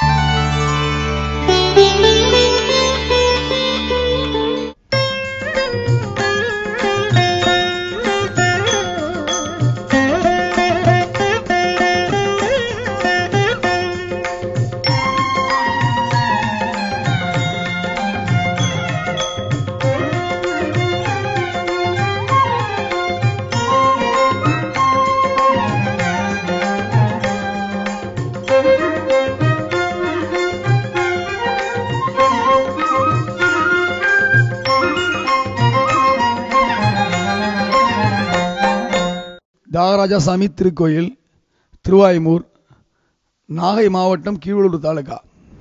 தியாகராஜசாமி திருக்கோயில் திருவாய்மூர் நாகை மாவட்டம் கீழூர் தாலுகா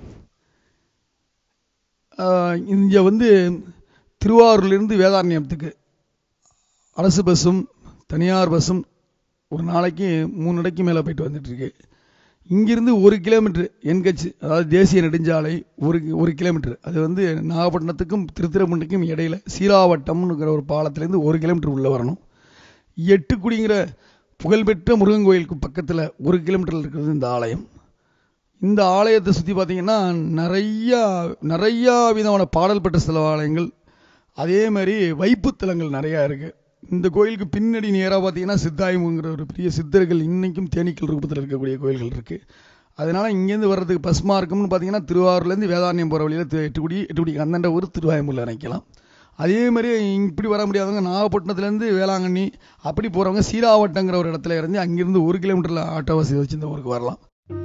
இங்கே வந்து திருவாரூர்லேருந்து வேதாரண்யத்துக்கு அரசு பஸ்ஸும் தனியார் பஸ்ஸும் ஒரு நாளைக்கு மூணு இடைக்கு மேலே போயிட்டு வந்துட்டுருக்கு இங்கிருந்து ஒரு கிலோமீட்டர் என்கட்சி அதாவது தேசிய நெடுஞ்சாலை ஒரு ஒரு கிலோமீட்டர் அது வந்து நாகப்பட்டினத்துக்கும் திருத்திரப்பண்டிக்கும் இடையில சீராவட்டம்னுங்கிற ஒரு பாலத்திலேருந்து ஒரு கிலோமீட்டர் உள்ளே வரணும் எட்டுக்குடிங்கிற புகழ்பெற்ற முருகன் கோயிலுக்கு பக்கத்தில் ஒரு கிலோமீட்டரில் இருக்கிறது இந்த ஆலயம் இந்த ஆலயத்தை சுற்றி பார்த்தீங்கன்னா நிறையா நிறையா விதமான பாடல் பெற்ற சில ஆலயங்கள் அதே மாதிரி வைப்புத்தலங்கள் நிறையா இருக்குது இந்த கோயிலுக்கு பின்னாடி நேராக பார்த்தீங்கன்னா சித்தாயமுங்கிற ஒரு பெரிய சித்தர்கள் இன்னைக்கும் தேனீக்கள் ரூபத்தில் இருக்கக்கூடிய கோயில்கள் இருக்குது அதனால இங்கேருந்து வர்றதுக்கு பஸ் மார்க்கம்னு பார்த்தீங்கன்னா திருவாரூர்லேருந்து வேதாரண்யம் போகிற வழியில் எட்டுக்குடி எட்டுக்குடி அந்தண்ட ஊர் திருவாயமூரில் இறங்கிக்கலாம் அதே மாதிரி இப்படி வர முடியாதவங்க நாகப்பட்டினத்துலேருந்து வேளாங்கண்ணி அப்படி போகிறவங்க சீராவட்டங்கிற ஒரு இடத்துல இறங்கி அங்கிருந்து ஒரு கிலோமீட்டரில் ஆட்டோ வசதி வச்சு இந்த ஊருக்கு வரலாம்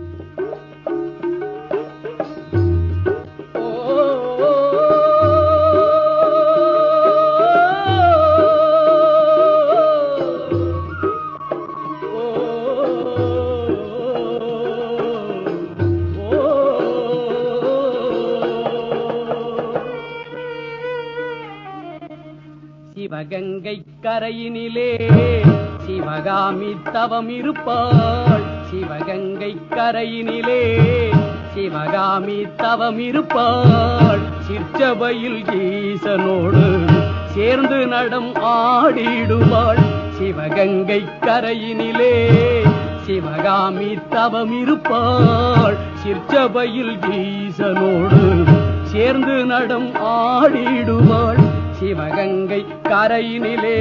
சிவகங்கை கரையினிலே சிவகாமி தவம் இருப்பாள் சிவகங்கை கரையினிலே சிவகாமி தவம் இருப்பாள் சிற்சபையில் ஈசனோடு சேர்ந்து நடம் ஆடிடுவாள் சிவகங்கை கரையினிலே சிவகாமி தவம் இருப்பாள் சிற்சபையில் ஈசனோடு சேர்ந்து நடம் ஆடிடுவாள் சிவகங்கை கரையினிலே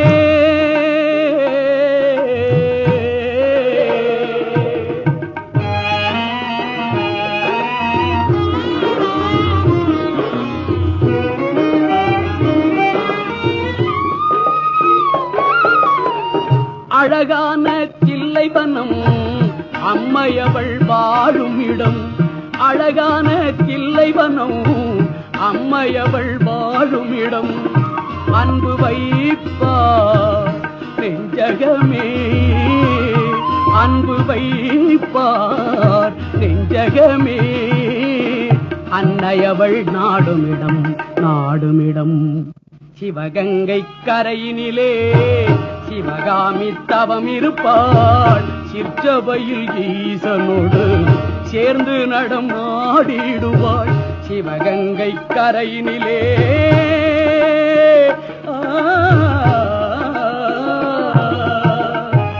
அழகான தில்லைவனம் அம்மையவள் வாழும் இடம் அழகான தில்லைவனம் அம்மையவள் வாழும் இடம் அன்பு வைப்பார் நெஞ்சகமே அன்பு வைப்பார் நெஞ்சகமே அன்னையவள் நாடுமிடம் நாடுமிடம் சிவகங்கை கரையினிலே சிவகாமி தவம் இருப்பாள் சிற்றபையில் ஈசனோடு சேர்ந்து நடம் ஆடிடுவாள் சிவகங்கை கரையினிலே ஆ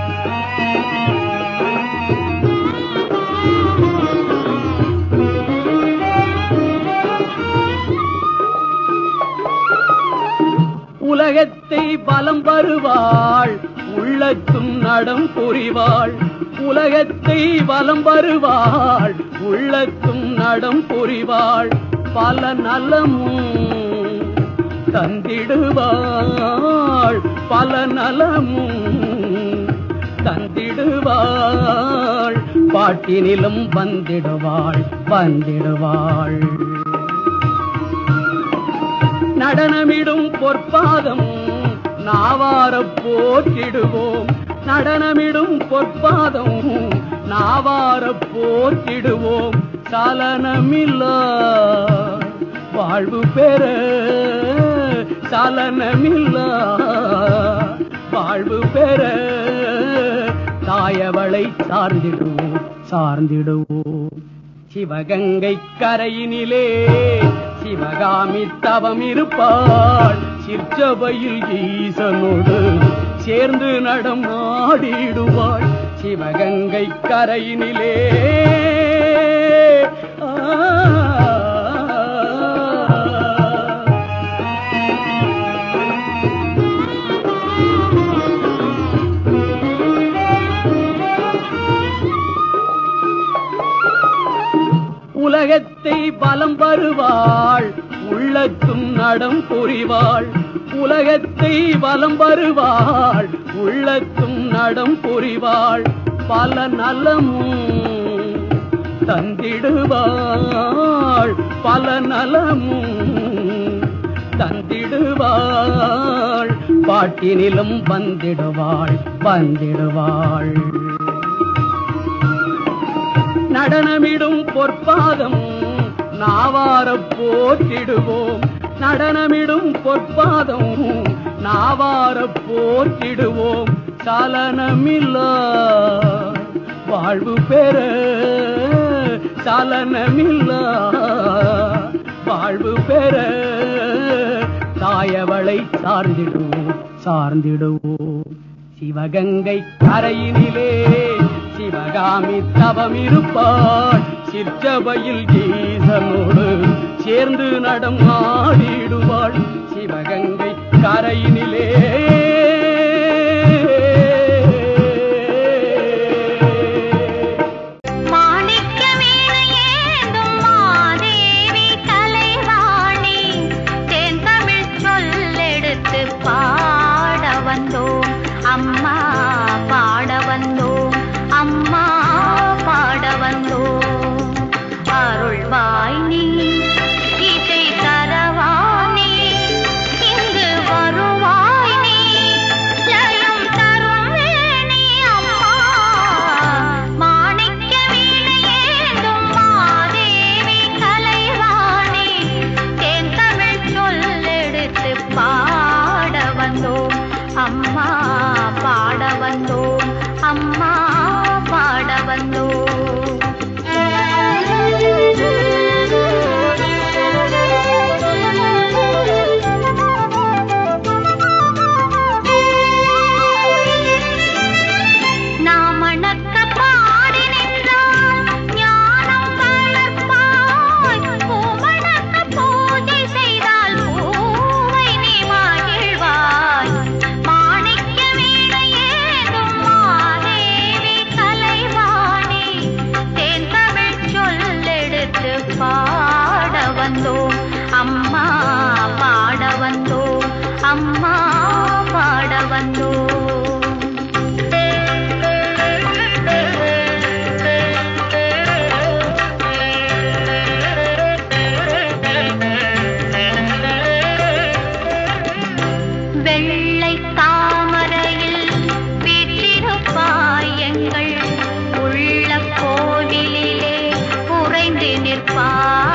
உலகத்தை பலம் வருவாள் உள்ளத்தும் நடம் புரிவாள் உலகத்தை பலம் வருவாள் உள்ளத்தும் நடம் புரிவாள் பல நலமும் தந்திடுவாள் பல நலமும் தந்திடுவாள் பாட்டினிலும் வந்திடுவாள் வந்திடுவாள் நடனமிடும் பொற்பாதம் நாவார போற்றிடுவோம் நடனமிடும் பொற்பாதம் நாவார போற்றிடுவோம் சலனமில்லா வாழ்வு பெற சலனமில்லா வாழ்வு பெற தாயவளை சார்ந்திடுவோம் சார்ந்திடுவோம் சிவகங்கை கரையினிலே சிவகாமி தவம் இருப்பாள் சிற்சபையில் ஈசனோடு சேர்ந்து நடம் ஆடிடுவாள் சிவகங்கை கரையினிலே உலகத்தை பலம் வருவாள் உள்ளத்தும் நடம் புரிவாள் உலகத்தை பலம் வருவாள் உள்ளத்தும் நடம் புரிவாள் பல நலமும் தந்திடுவாள் பல நலமும் தந்திடுவாள் பாட்டினிலும் வந்திடுவாள் வந்திடுவாள் நடனமிடும் பொற்பாதம் நாவார போற்றிடுவோம் நடனமிடும் பொற்பாதம் நாவார போற்றிடுவோம் சலனமில்லா வாழ்வு பெற சலனமில்லா வாழ்வு பெற தாயவளை சார்ந்திடுவோம் சார்ந்திடுவோம் சிவகங்கை கரையினிலே சிவகாமி தவம் இருப்பாள் சிற்றபையில் ஈசனோடு சேர்ந்து நடம் ஆடிடுவாள் சிவகங்கை கரையினிலே மாணிக்க வீணையேந்தும் மாதேவி கலைவாணி தேன்தமிழ் சொல்லெடுத்து பாட வந்தோம் அம்மா பாட வந்தோம் அம்மா பாட வந்தோம் அருள்வாய் நீ இசை தரவானே இங்கு வருவாய் நீ ஜெயம் தரும் வேணி அம்மா மாணிக்க வீணையேந்தும் மாதேவி கலைவாணி தேன் தமிழ் சொல்லெடுத்து பாட வந்தோம் அம்மா பாட வந்தோம் அம்மா பாட வந்தோம் நாம் அணக்க பாடி நின்றால் ஞானம் வளர்ப்பாய் பூமணக்க பூஜை செய்தால் பூவை நீ மகிழ்வாய் மாணிக்க வீணையேதும் மாதேவி கலைவாணி தேன் தமிழ் சொல்லெடுத்து பாட வந்தோம் அம்மா பாட வந்தோம் அம்மா பாட வந்தோம் வெள்ளை தாமரையில் வீற்றிருப்பாய் எங்கள் உள்ள கோவிலிலே உறைந்து நிற்பாய்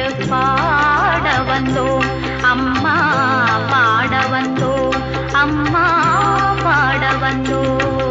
என்று பாட வந்தோம் அம்மா பாட வந்தோம் அம்மா பாட வந்தோம்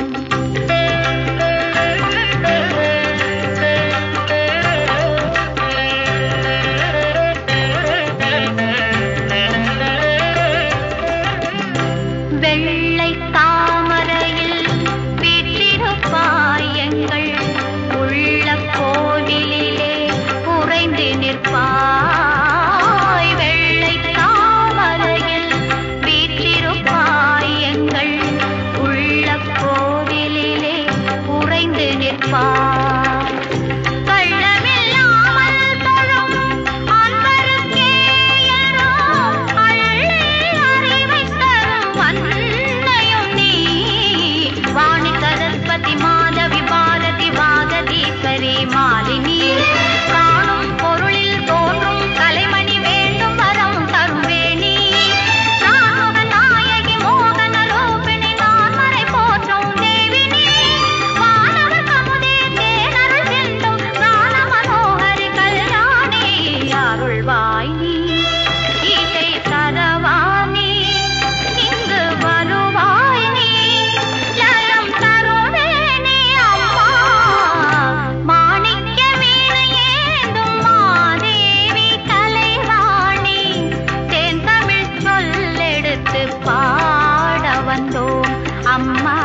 வெள்ளை தாமரையில் வீற்றிருப்பாய் எங்கள் உள்ள கோவிலிலே உறைந்து நிற்பாய் வெள்ளை தாமரையில் வீற்றிருப்பாய் எங்கள் உள்ள கோவிலிலே உறைந்து நிற்பாய் கள்ளமில்லாமல் தொழும் அன்பருக்கே எல்லாம் அள்ளி அறிவைத் தரும் அன்னையும் நீ. வாணி சரஸ்வதி மாதவி பாரதி வாகதீஸ்வரி மாலினி காணும் பொருளில் தோன்றும் கலைமணி வேண்டும் வரம் தரும் வேணி நான்முக நாயகி மோகன ரூபிணி நான்மறை போற்றும் தேவினி வானவர் கமுதே தேனருள் செல்லும் ஞான மனோகரி கல்யாணி அருள்வாய் நீ இதை தரவானி இங்கு வருவாய் நீ ஜலம் தருவேனே அம்மா மாணிக்க வீணையேந்தும் மாதேவி கலைவாணி தேன் தமிழ் சொல்லெடுத்து பாட வந்தோம் அம்மா